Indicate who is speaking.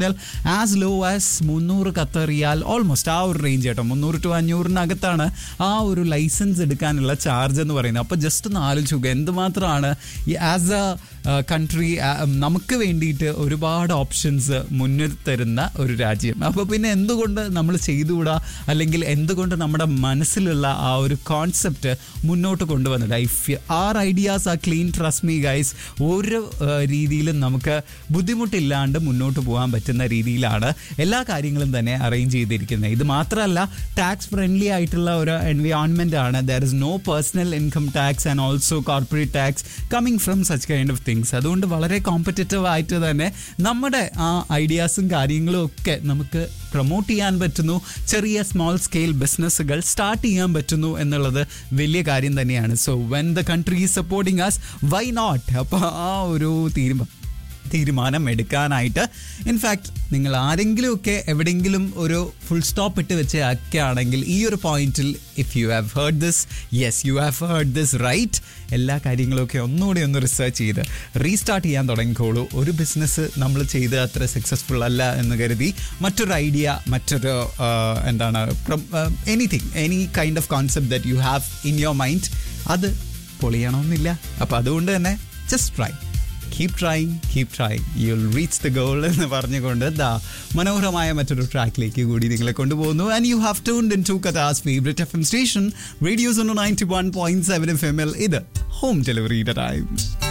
Speaker 1: as low as മുന്നൂറ് Qatar riyal almost ആ ഒരു റേഞ്ച് കേട്ടോ മുന്നൂറ് ടു അഞ്ഞൂറിനകത്താണ് ആ ഒരു ലൈസൻസ് എടുക്കാനുള്ള ചാർജ് എന്ന് പറയുന്നത് അപ്പോൾ ജസ്റ്റ് ഒന്ന് ആലോചിച്ച് നോക്കുക എന്തുമാത്രമാണ് ഈ ആസ് എ കൺട്രി നമുക്ക് വേണ്ടിയിട്ട് ഒരുപാട് ഓപ്ഷൻസ് മുന്നിൽ തരുന്ന ഒരു രാജ്യം അപ്പോൾ പിന്നെ എന്തുകൊണ്ട് നമ്മൾ ചെയ്തുകൂടാ അല്ലെങ്കിൽ എന്തുകൊണ്ട് നമ്മുടെ മനസ്സിലുള്ള ആ ഒരു കോൺസെപ്റ്റ് മുന്നോട്ട് കൊണ്ടുവന്നില്ല if are ideas ah clean trust me guys ഒരു രീതിയിലും നമുക്ക് ബുദ്ധിമുട്ടില്ലാണ്ട് മുന്നോട്ട് പോകാൻ പറ്റുന്ന രീതിയിലാണ് എല്ലാ കാര്യങ്ങളും തന്നെ അറേഞ്ച് ചെയ്തിരിക്കുന്നത് ഇത് മാത്രമല്ല ടാക്സ് ഫ്രണ്ട്ലി ആയിട്ടുള്ള ഒരു എൻവയോൺമെന്റ് ആണ് there is no personal income tax and also corporate tax coming from such kind of things അതുകൊണ്ട് വളരെ കോമ്പറ്റേറ്റീവ് ആയിട്ട് തന്നെ നമ്മുടെ ആ ഐഡിയാസും കാര്യങ്ങളും ഒക്കെ നമുക്ക് പ്രൊമോട്ട് ചെയ്യാൻ പറ്റുന്നു ചെറിയ സ്മോൾ സ്കെയിൽ ബിസിനസ്സുകൾ സ്റ്റാർട്ട് ചെയ്യാൻ പറ്റുന്നു എന്നുള്ളത് വലിയ കാര്യം തന്നെയാണ് so when the country is supporting us why not അപ്പോൾ ആ ഒരു തീരുമാനം തീരുമാനം എടുക്കാനായിട്ട് ഇൻഫാക്ട് നിങ്ങൾ ആരെങ്കിലുമൊക്കെ എവിടെയെങ്കിലും ഒരു ഫുൾ സ്റ്റോപ്പ് ഇട്ട് വെച്ച് ആക്കുകയാണെങ്കിൽ ഈ ഒരു പോയിന്റിൽ if you have heard this yes you have heard this right എല്ലാ കാര്യങ്ങളൊക്കെ ഒന്നുകൂടി ഒന്ന് റിസർച്ച് ചെയ്ത് റീസ്റ്റാർട്ട് ചെയ്യാൻ തുടങ്ങിക്കോളൂ ഒരു ബിസിനസ് നമ്മൾ ചെയ്ത് അത്ര സക്സസ്ഫുൾ അല്ല എന്ന് കരുതി മറ്റൊരു ഐഡിയ മറ്റൊരു ആ, എന്താണ് anything any kind of concept that you have in your mind അത് പൊളിയണമെന്നില്ല അപ്പോൾ അതുകൊണ്ട് തന്നെ just try keep trying keep trying you will reach the goal എന്ന് പറഞ്ഞുകൊണ്ട് ദാ മനോഹരമായ മറ്റൊരു ട്രാക്കിലേക്ക് കൂടി നിങ്ങളെ കൊണ്ടുപോകുന്നു and you have tuned in to Qatar's favourite F M station radios ninety one point seven F M L ഇത് ഹോം ഡെലിവറിയുടെ ടൈം